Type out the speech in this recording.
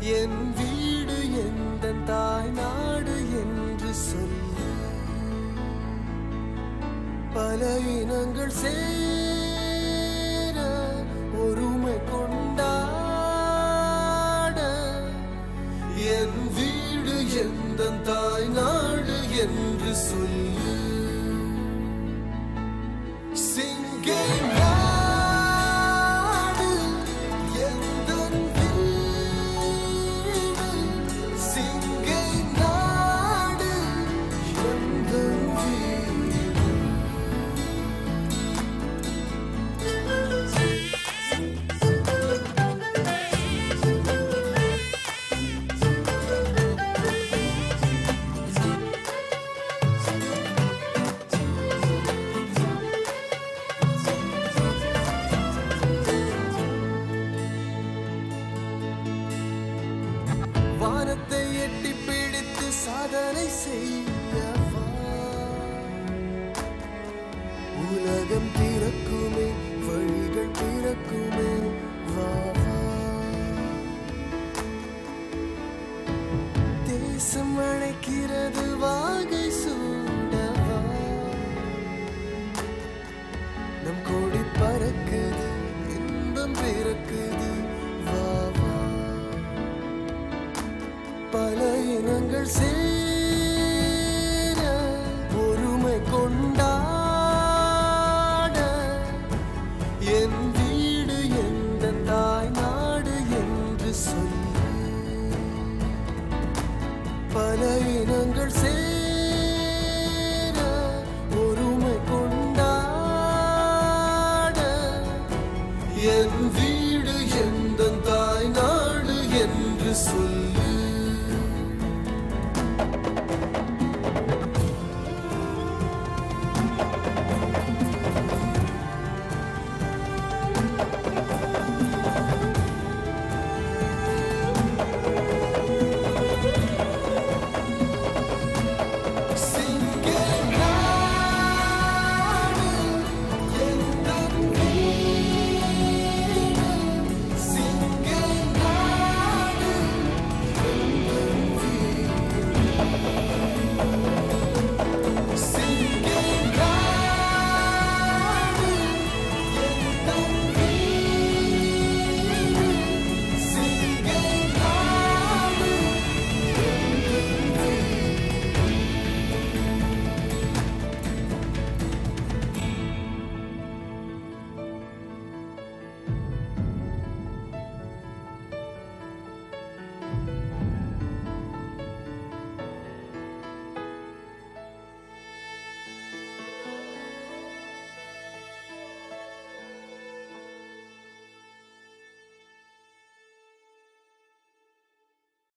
என் வீடு எந்த தாய் நாடு என்று சொல்லு பல இனங்கள் சேர ஒருமை கொண்டாட என் வீடு எந்த தாய் நாடு என்று சொல்லு சிங்கை நாடு எந்தன் வீடு. சிங்கை நாடு எந்தன் வீடு. வானத்தை எட்டி பிடித்து சாதனை செய்யவா உலகம் பிறக்குமே வழிகள் பிறக்குமே வா வா. தேசம் அழைக்கிறது வாகை சூடவா நம் கொடி பறக்குது இன்பம் பிறக்குது வா வா பல இனங்கள் சேர ஒருமை கொண்டாட என் வீடு எந்த தாய் நாடு என்று சொல்லு பல இனங்கள் சேர ஒருமை கொண்டாட என் வீடு எந்த தாய் நாடு என்று சொல்லு